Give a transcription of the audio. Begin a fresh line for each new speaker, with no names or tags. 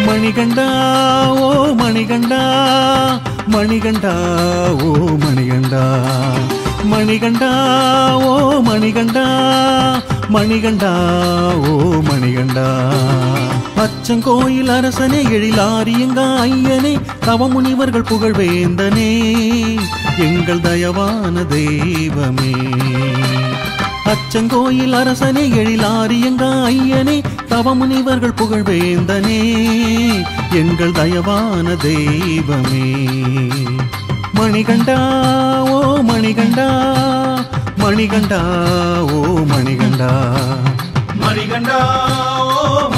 மணிகண்டா ஓ மணிகண்டா மணிகண்டா ஓ மணிகண்டா மணிகண்டா ஓ மணிகண்டா மணிகண்டா ஓ மணிகண்டா அச்சங்கோயில் அரசனே எழிலாரியங்க ஐயனே தவமுனிவர்கள் புகழ்வேந்தனே எங்கள் தயவான தெய்வமே அச்சங்கோயில் அரசனே எழிலாரியங்க ஐயனே தவமுனிவர்கள் புகழ்வேந்தனே எங்கள் தயவான தெய்வமே மணிகண்டா ஓ மணிகண்டா மணிகண்டா ஓ மணிகண்டா
மணிகண்டா ஓ